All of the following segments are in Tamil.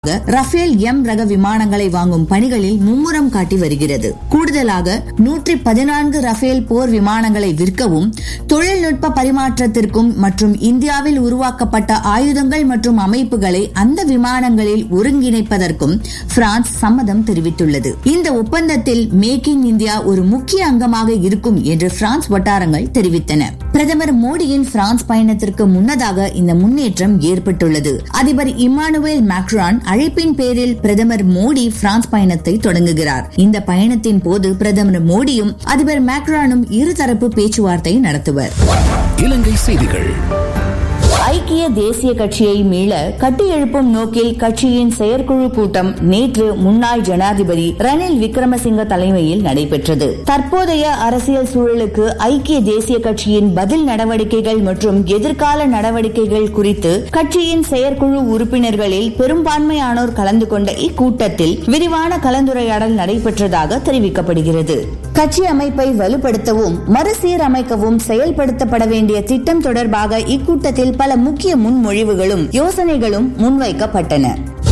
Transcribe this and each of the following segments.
ரஃபேல் எம் ரக விமானங்களை வாங்கும் பணிகளில் மும்முரம் காட்டி வருகிறது கூடுதலாக நூற்றி பதினான்கு ரஃபேல் போர் விமானங்களை விற்கவும் தொழில்நுட்ப பரிமாற்றத்திற்கும் மற்றும் இந்தியாவில் உருவாக்கப்பட்ட ஆயுதங்கள் மற்றும் அமைப்புகளை அந்த விமானங்களில் ஒருங்கிணைப்பதற்கும் பிரான்ஸ் சம்மதம் தெரிவித்துள்ளது இந்த ஒப்பந்தத்தில் மேக் இன் இந்தியா ஒரு முக்கிய அங்கமாக இருக்கும் என்று பிரான்ஸ் வட்டாரங்கள் தெரிவித்தன பிரதமர் மோடியின் பிரான்ஸ் பயணத்திற்கு முன்னதாக இந்த முன்னேற்றம் ஏற்பட்டுள்ளது அதிபர் இமானுவேல் மேக்ரான் அழைப்பின் பேரில் பிரதமர் மோடி பிரான்ஸ் பயணத்தை தொடங்குகிறார் இந்த பயணத்தின் போது பிரதமர் மோடியும் அதிபர் மேக்ரானும் இருதரப்பு பேச்சுவார்த்தை நடத்துவர் இலங்கை செய்திகள் ஐக்கிய தேசிய கட்சியை மீள கட்டியெழுப்பும் நோக்கில் கட்சியின் செயற்குழு கூட்டம் நேற்று முன்னாள் ஜனாதிபதி ரணில் விக்ரமசிங்க தலைமையில் நடைபெற்றது தற்போதைய அரசியல் சூழலுக்கு ஐக்கிய தேசிய கட்சியின் பதில் நடவடிக்கைகள் மற்றும் எதிர்கால நடவடிக்கைகள் குறித்து கட்சியின் செயற்குழு உறுப்பினர்களில் பெரும்பான்மையானோர் கலந்து கொண்ட இக்கூட்டத்தில் விரிவான கலந்துரையாடல் நடைபெற்றதாக தெரிவிக்கப்படுகிறது கட்சி அமைப்பை வலுப்படுத்தவும் மறுசீரமைக்கவும் செயல்படுத்தப்பட வேண்டிய திட்டம் தொடர்பாக இக்கூட்டத்தில் பல முக்கிய முன்மொழிவுகளும் யோசனைகளும் முன்வைக்கப்பட்டன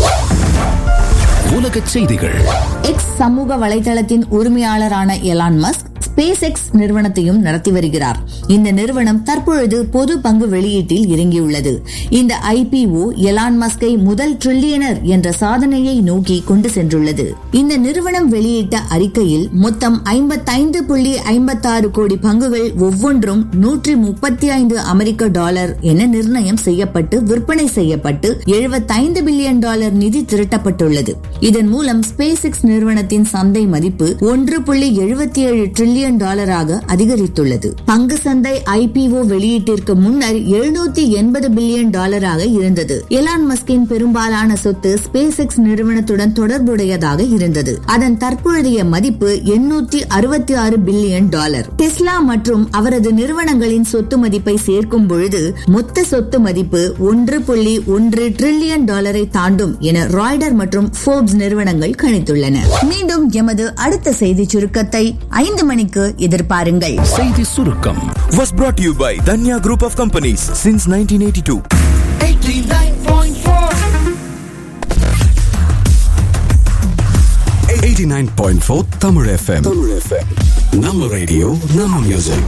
உலகச் செய்திகள் எக்ஸ் சமூக வலைதளத்தின் உரிமையாளரான எலான் மஸ்க் ஸ்பேஸ் எக்ஸ் நிறுவனத்தையும் நடத்தி வருகிறார் இந்த நிறுவனம் தற்பொழுது பொது பங்கு வெளியீட்டில் இறங்கியுள்ளது இந்த ஐபிஓ எலான் மஸ்கை முதல் ட்ரில்லியனர் என்ற சாதனையை நோக்கி கொண்டு சென்றுள்ளது இந்த நிறுவனம் வெளியிட்ட அறிக்கையில் மொத்தம் ஐம்பத்தைந்து புள்ளி ஐம்பத்தாறு கோடி பங்குகள் ஒவ்வொன்றும் நூற்றி முப்பத்தி ஐந்து அமெரிக்க டாலர் என நிர்ணயம் செய்யப்பட்டு விற்பனை செய்யப்பட்டு எழுபத்தைந்து பில்லியன் டாலர் நிதி திரட்டப்பட்டுள்ளது இதன் மூலம் ஸ்பேஸ் எக்ஸ் நிறுவனத்தின் சந்தை மதிப்பு ஒன்று புள்ளி எழுபத்தி ஏழு டிரில்லியன் டாலராக அதிகரித்துள்ளது பங்கு சந்தை ஐபிஓ வெளியீட்டிற்கு முன்னர் எழுநூத்தி எண்பது பில்லியன் டாலராக இருந்தது எலான் மஸ்கின் பெரும்பாலான சொத்து ஸ்பேஸ் எக்ஸ் நிறுவனத்துடன் தொடர்புடையதாக இருந்தது அதன் தற்பொழுதைய மதிப்பு எண்ணூத்தி அறுபத்தி ஆறு பில்லியன் டாலர் டெஸ்லா மற்றும் அவரது நிறுவனங்களின் சொத்து மதிப்பை சேர்க்கும் பொழுது மொத்த சொத்து மதிப்பு ஒன்று புள்ளி ஒன்று டிரில்லியன் டாலரை தாண்டும் என ராய்டர் மற்றும் போர்ப்ஸ் நிறுவனங்கள் கணித்துள்ளன மீண்டும் எமது அடுத்த செய்தி சுருக்கத்தை ஐந்து மணிக்கு எதிர்பாருங்கள் செய்தி சுருக்கம் was brought to you by Danya Group of Companies since 1982. 89.4 Tamil FM. Tamil FM. நம்ம ரேடியோ நம்ம music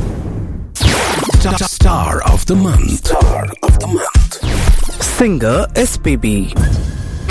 Star of the month. Star of the month. singer SPB.